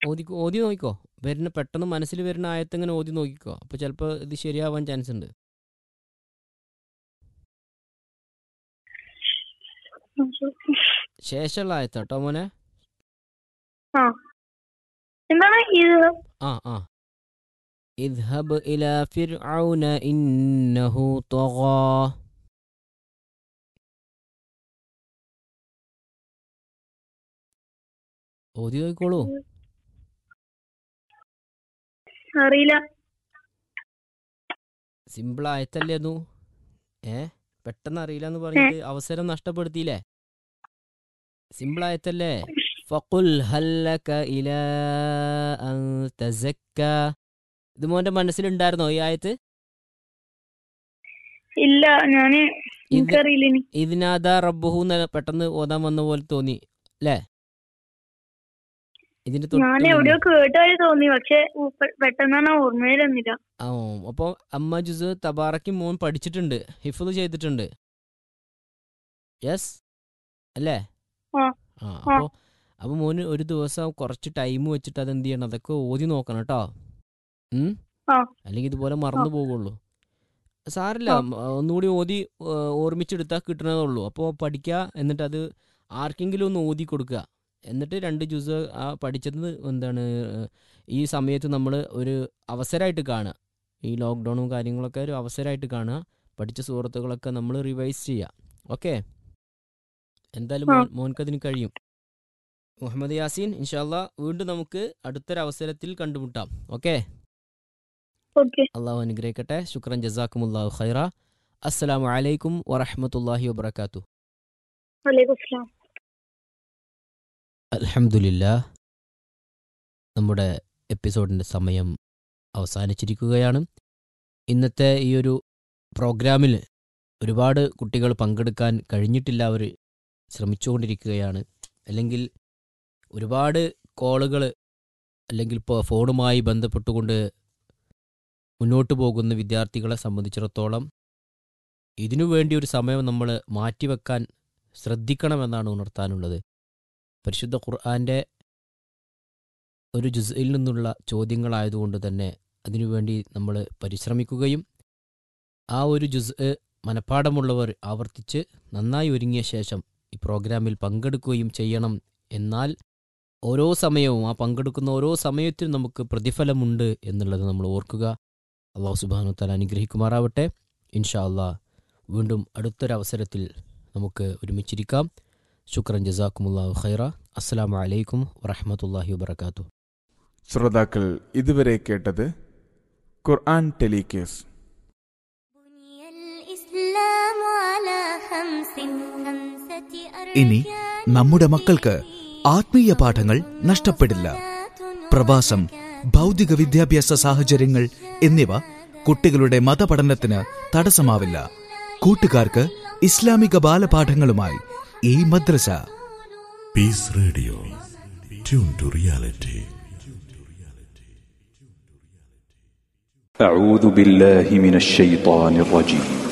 ഓതി ഓതി നോക്കിക്കോ വരുന്ന പെട്ടെന്ന് മനസ്സിൽ വരുന്ന ആയത്ത് ഇങ്ങനെ ഓതി നോക്കിക്കോ അപ്പോൾ ചിലപ്പോൾ ഇത് ശരിയാവാൻ ചാൻസ് ഉണ്ട് ശേഷമുള്ള ആയത്ത് കേട്ടോ മോനെ എന്താണ് ഇത് ആ ആ اذهب إلى فرعون إنه طغى ഓതി നോക്കിക്കോളൂ അറിയില്ല സിമ്പിൾ ആയത്തല്ലേ അതു ഏ പെട്ടെന്ന് അറിയില്ല എന്ന് പറഞ്ഞിട്ട് അവസരം നഷ്ടപ്പെടുത്തിയില്ലേ സിമ്പിൾ ആയത്തല്ലേ ഫഖുൽ ഹല്ലക ഇലാ അൻ തസക്ക ഇത് മോന്റെ മനസ്സിലുണ്ടായിരുന്നോ ഈ ആയത്ത് ഇല്ല ഞാന് ഇത് എനിക്കറിയില്ല ഇനി ഇതിനാദാ റബ്ബുഹു എന്ന് പെട്ടെന്ന് ഓതാൻ വന്ന പോലെ തോന്നി അല്ലേ ഇതിന്റെ തൊട്ട് ഞാൻ മുന്നേ. എവിടെയോ കേട്ടായി തോന്നി പക്ഷെ ഉപ്പ- പെട്ടെന്നാണ് ഓർമ്മയിൽ വന്നില്ല ആ അപ്പോൾ അമ്മ ജുസ് തബാറക്ക് മോൻ പഠിച്ചിട്ടുണ്ട് ഹിഫുദ് ചെയ്തിട്ടുണ്ട് യെസ് അല്ലേ ആ. ആ അപ്പോൾ അപ്പോൾ മോന് ഒരു ദിവസം കുറച്ച് ടൈം വെച്ചിട്ട് അത് എന്ത് ചെയ്യണം അതൊക്കെ ഓതി നോക്കണം കേട്ടോ ഉം ആ. അല്ലെങ്കിൽ ഇതുപോലെ മറന്നു പോകുള്ളൂ സാറില്ല ആ. ഒന്നുകൂടി ഓതി ഏ, ഓർമ്മിച്ചെടുത്താൽ കിട്ടണതേ ഉള്ളൂ അപ്പോൾ പഠിക്കുക എന്നിട്ട് അത് ആർക്കെങ്കിലും ഒന്ന് ഓതി കൊടുക്കുക എന്നിട്ട് രണ്ട് ജ്യൂസ് ആ പഠിച്ചത് എന്താണ് ഏ, ഈ സമയത്ത് നമ്മൾ ഒരു അവസരമായിട്ട് കാണുക ഈ ലോക്ക്ഡൗണും കാര്യങ്ങളൊക്കെ ഒരു അവസരമായിട്ട് കാണുക പഠിച്ച സുഹൃത്തുക്കളൊക്കെ നമ്മൾ റിവൈസ് ചെയ്യുക ഓക്കെ എന്തായാലും ആ. മോൻ മോൻക്കതിന് കഴിയും മുഹമ്മദ് യാസീൻ ഇൻഷാല്ല വീണ്ടും നമുക്ക് അടുത്തൊരു അവസരത്തിൽ കണ്ടുമുട്ടാം ഓക്കെ ഓക്കെ അള്ളാഹു അനുഗ്രഹിക്കട്ടെ ശുക്രൻ ജസാക്കുമുല്ലാഹു ഖൈറ അസ്സലാമു അലൈക്കും വറഹ്മത്തുള്ളാഹി വബർക്കാത്തു വലൈക്കും സ്ലാം അൽഹംദുലില്ല നമ്മുടെ എപ്പിസോഡിൻ്റെ സമയം അവസാനിച്ചിരിക്കുകയാണ് ഇന്നത്തെ ഈ ഒരു പ്രോഗ്രാമിൽ ഒരുപാട് കുട്ടികൾ പങ്കെടുക്കാൻ കഴിഞ്ഞിട്ടില്ല അവർ ശ്രമിച്ചുകൊണ്ടിരിക്കുകയാണ് അല്ലെങ്കിൽ ഒരുപാട് കോളുകൾ അല്ലെങ്കിൽ ഇപ്പോൾ ഫോണുമായി ബന്ധപ്പെട്ടുകൊണ്ട് മുന്നോട്ട് പോകുന്ന വിദ്യാർത്ഥികളെ സംബന്ധിച്ചിടത്തോളം ഇതിനു വേണ്ടി ഒരു സമയം നമ്മൾ മാറ്റിവെക്കാൻ ശ്രദ്ധിക്കണമെന്നാണ് ഉണർത്താനുള്ളത് പരിശുദ്ധ ഖുർആൻ്റെ ഒരു ജുസയിൽ നിന്നുള്ള ചോദ്യങ്ങളായതുകൊണ്ട് തന്നെ അതിനുവേണ്ടി നമ്മൾ പരിശ്രമിക്കുകയും ആ ഒരു ജുസ് മനഃപ്പാടമുള്ളവർ ആവർത്തിച്ച് നന്നായി ഒരുങ്ങിയ ശേഷം ഈ പ്രോഗ്രാമിൽ പങ്കെടുക്കുകയും ചെയ്യണം എന്നാൽ ഓരോ സമയവും ആ പങ്കെടുക്കുന്ന ഓരോ സമയത്തിനും നമുക്ക് പ്രതിഫലമുണ്ട് എന്നുള്ളത് നമ്മൾ ഓർക്കുക അള്ളാഹു സുബാനു തല അനുഗ്രഹിക്കുമാറാവട്ടെ ഇൻഷാ അള്ളാഹ് വീണ്ടും അടുത്തൊരവസരത്തിൽ നമുക്ക് ഒരുമിച്ചിരിക്കാം ശുക്രൻ ജസാക്കുമുല്ലാഹു ഖൈറ അസ്സലാമു അലൈക്കും വറഹ്മത്തുള്ളാഹി വബർക്കാത്തു ശ്രോതാക്കൾ ഇതുവരെ കേട്ടത് ഖുർആൻ ടെലിക്കേസ് ഇനി നമ്മുടെ മക്കൾക്ക് ആത്മീയ പാഠങ്ങൾ നഷ്ടപ്പെടില്ല പ്രവാസം ഭൗതിക വിദ്യാഭ്യാസ സാഹചര്യങ്ങൾ എന്നിവ കുട്ടികളുടെ മതപഠനത്തിന് തടസ്സമാവില്ല കൂട്ടുകാർക്ക് ഇസ്ലാമിക ബാലപാഠങ്ങളുമായി ഈ മദ്രസ Peace Radio. Tune to reality. أعوذ بالله من الشيطان الرجيم